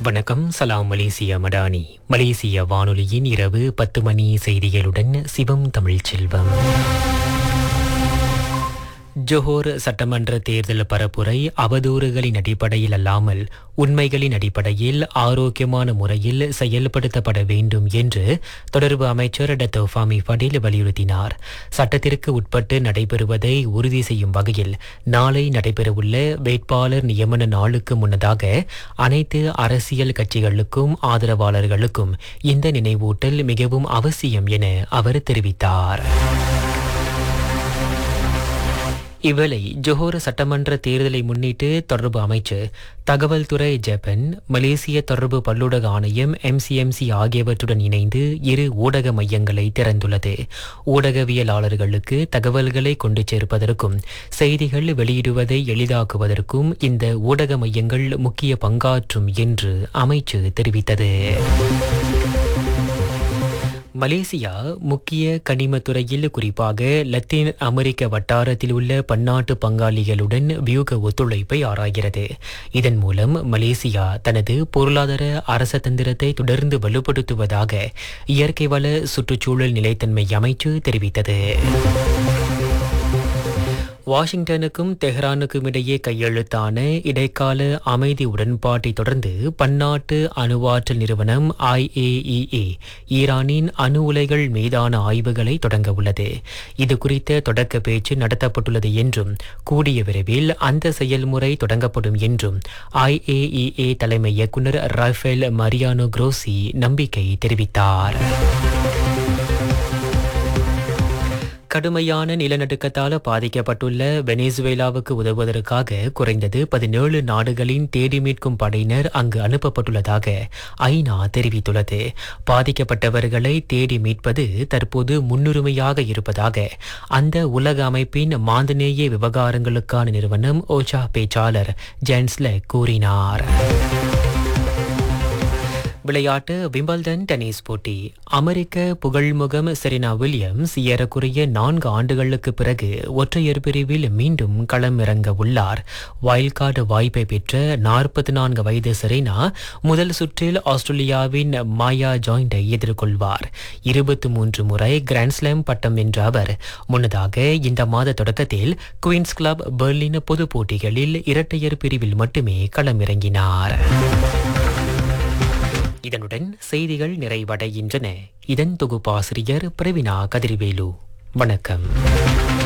வணக்கம் சலாம் மலேசியா மடானி மலேசிய வானொலியின் இரவு பத்து மணி செய்திகளுடன் சிவம் தமிழ் செல்வம் ஜோஹர் சட்டமன்ற தேர்தல் பரப்புரை அவதூறுகளின் அடிப்படையில் அல்லாமல் உண்மைகளின் அடிப்படையில் ஆரோக்கியமான முறையில் செயல்படுத்தப்பட வேண்டும் என்று தொடர்பு அமைச்சர் டத்தோ ஃபாமி படேல் வலியுறுத்தினார் சட்டத்திற்கு உட்பட்டு நடைபெறுவதை உறுதி செய்யும் வகையில் நாளை நடைபெறவுள்ள வேட்பாளர் நியமன நாளுக்கு முன்னதாக அனைத்து அரசியல் கட்சிகளுக்கும் ஆதரவாளர்களுக்கும் இந்த நினைவூட்டல் மிகவும் அவசியம் என அவர் தெரிவித்தார் இவ்வேளை ஜொஹோர் சட்டமன்ற தேர்தலை முன்னிட்டு தொடர்பு அமைச்சர் தகவல் துறை ஜப்பான் மலேசிய தொடர்பு பல்லூடக ஆணையம் எம்சிஎம்சி ஆகியவற்றுடன் இணைந்து இரு ஊடக மையங்களை திறந்துள்ளது ஊடகவியலாளர்களுக்கு தகவல்களை கொண்டு சேர்ப்பதற்கும் செய்திகள் வெளியிடுவதை எளிதாக்குவதற்கும் இந்த ஊடக மையங்கள் முக்கிய பங்காற்றும் என்று அமைச்சு தெரிவித்தது மலேசியா முக்கிய கனிமத்துறையில் குறிப்பாக லத்தீன் அமெரிக்க வட்டாரத்தில் உள்ள பன்னாட்டு பங்காளிகளுடன் வியூக ஒத்துழைப்பை ஆராய்கிறது இதன் மூலம் மலேசியா தனது பொருளாதார அரசதந்திரத்தை தொடர்ந்து வலுப்படுத்துவதாக இயற்கை வள சுற்றுச்சூழல் நிலைத்தன்மை அமைச்சு தெரிவித்தது வாஷிங்டனுக்கும் தெஹ்ரானுக்கும் இடையே கையெழுத்தான இடைக்கால அமைதி உடன்பாட்டை தொடர்ந்து பன்னாட்டு அணுவாற்றல் நிறுவனம் ஐஏஇஏ ஈரானின் அணு உலைகள் மீதான ஆய்வுகளை தொடங்க உள்ளது இது குறித்த தொடக்க பேச்சு நடத்தப்பட்டுள்ளது என்றும் கூடிய விரைவில் அந்த செயல்முறை தொடங்கப்படும் என்றும் ஐஏஇஏ தலைமை இயக்குநர் ரஃபேல் மரியானோ குரோசி நம்பிக்கை தெரிவித்தார் கடுமையான நிலநடுக்கத்தால் பாதிக்கப்பட்டுள்ள வெனிசுவேலாவுக்கு உதவுவதற்காக குறைந்தது பதினேழு நாடுகளின் தேடி மீட்கும் படையினர் அங்கு அனுப்பப்பட்டுள்ளதாக ஐநா தெரிவித்துள்ளது பாதிக்கப்பட்டவர்களை தேடி மீட்பது தற்போது முன்னுரிமையாக இருப்பதாக அந்த உலக அமைப்பின் மாந்தநேய விவகாரங்களுக்கான நிறுவனம் ஓச்சா பேச்சாளர் ஜென்ஸ்ல கூறினார் விளையாட்டு விம்பிள்டன் டென்னிஸ் போட்டி அமெரிக்க புகழ்முகம் செரினா வில்லியம்ஸ் ஏறக்குறைய நான்கு ஆண்டுகளுக்கு பிறகு ஒற்றையர் பிரிவில் மீண்டும் களம் இறங்க உள்ளார் வைல்ட் கார்டு வாய்ப்பை பெற்ற நாற்பத்தி நான்கு வயது செரினா முதல் சுற்றில் ஆஸ்திரேலியாவின் மாயா ஜாயிண்டை எதிர்கொள்வார் இருபத்தி மூன்று முறை கிராண்ட்ஸ்லாம் பட்டம் வென்ற அவர் முன்னதாக இந்த மாத தொடக்கத்தில் குயின்ஸ் கிளப் பெர்லின் பொது போட்டிகளில் இரட்டையர் பிரிவில் மட்டுமே களமிறங்கினார் இதனுடன் செய்திகள் நிறைவடைகின்றன இதன் தொகுப்பாசிரியர் பிரவினா கதிர்வேலு வணக்கம்